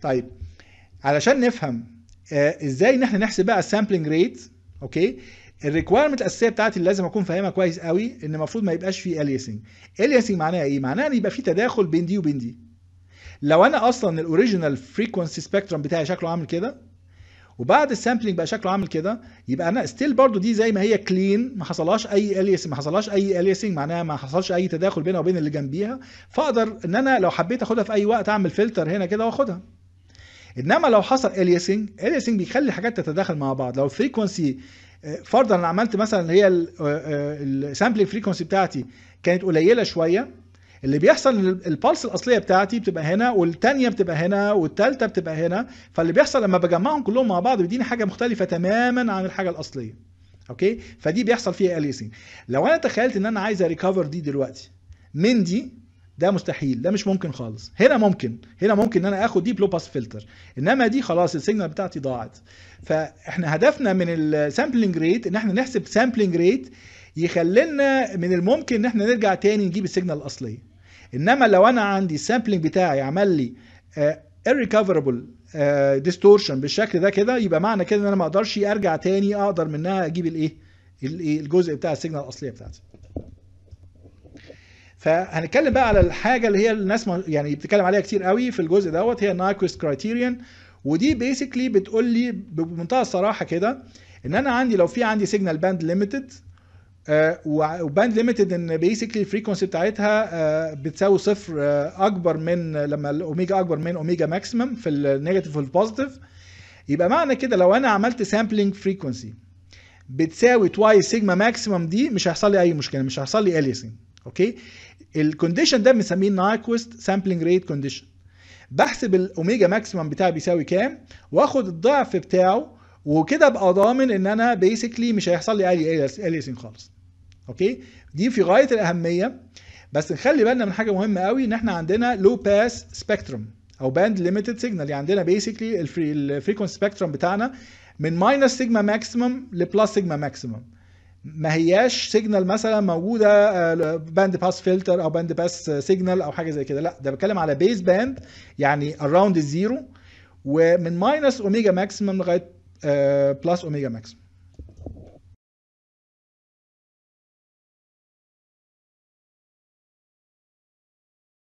طيب علشان نفهم آه ازاي ان احنا نحسب بقى السامبلنج ريت اوكي الريكويرمنت الاساسيه بتاعتي اللي لازم اكون فاهمها كويس قوي ان المفروض ما يبقاش فيه الياسنج الياسنج معناها ايه معناها ان يبقى في تداخل بين دي وبين دي لو انا اصلا الاوريجينال فريكونسي سبيكترم بتاعي شكله عامل كده وبعد السامبلنج بقى شكله عامل كده يبقى انا ستيل برضو دي زي ما هي كلين ما حصلهاش اي الياسنج ما حصلهاش اي الياسنج معناها ما حصلش اي تداخل بينها وبين اللي جنبيها فاقدر ان انا لو حبيت اخدها في اي وقت اعمل فلتر هنا كده واخدها انما لو حصل الياسنج الياسنج بيخلي حاجات تتداخل مع بعض لو الفريكونسي فرضا انا عملت مثلا هي السامبلنج فريكونسي بتاعتي كانت قليله شويه اللي بيحصل ان البلس الاصليه بتاعتي بتبقى هنا والثانيه بتبقى هنا والثالثه بتبقى هنا فاللي بيحصل لما بجمعهم كلهم مع بعض بيديني حاجه مختلفه تماما عن الحاجه الاصليه اوكي فدي بيحصل فيها اليسنج لو انا تخيلت ان انا عايز اريكفر دي دلوقتي من دي ده مستحيل ده مش ممكن خالص هنا ممكن هنا ممكن ان انا اخد دي بلو باس فلتر انما دي خلاص السيجنال بتاعتي ضاعت فاحنا هدفنا من السامبلنج ريت ان احنا نحسب سامبلنج ريت يخلينا من الممكن ان احنا نرجع تاني نجيب السيجنال الاصليه انما لو انا عندي السامبلنج بتاعي عمل لي irrecoverable ديستورشن بالشكل ده كده يبقى معنى كده ان انا ما اقدرش ارجع تاني اقدر منها اجيب الايه الجزء بتاع السيجنال الاصليه بتاعتي فهنتكلم بقى على الحاجه اللي هي الناس يعني بتتكلم عليها كتير قوي في الجزء دوت هي نايكوست كرايتيريان ودي بيسكلي بتقول لي بمنتهى الصراحه كده ان انا عندي لو في عندي سيجنال باند ليميتد وباند ليميتد ان بيسكلي الفريكونسي بتاعتها بتساوي صفر اكبر من لما الاوميجا اكبر من اوميجا ماكسيمم في النيجاتيف والبوزيتيف يبقى معنى كده لو انا عملت سامبلنج فريكونسي بتساوي توايس سيجما ماكسيمم دي مش هيحصل لي اي مشكله مش هيحصل لي اليسنج اوكي الكونديشن ده بنسميه نايكوست سامبلنج ريت كونديشن بحسب الاوميجا ماكسيمم بتاعي بيساوي كام واخد الضعف بتاعه وكده ابقى ضامن ان انا بيسكلي مش هيحصل لي اي اليسنج خالص اوكي دي في غايه الاهميه بس نخلي بالنا من حاجه مهمه قوي ان احنا عندنا لو باس سبيكترم او باند ليميتد سيجنال يعني عندنا بيسكلي الفريكونسي سبيكترم بتاعنا من ماينس سيجما ماكسيمم لبلس سيجما ماكسيمم ما هياش سيجنال مثلا موجوده باند باس فلتر او باند باس سيجنال او حاجه زي كده لا ده بتكلم على بيز باند يعني اراوند الزيرو ومن ماينس اوميجا ماكسيمم لغايه بلس اوميجا ماكسيمم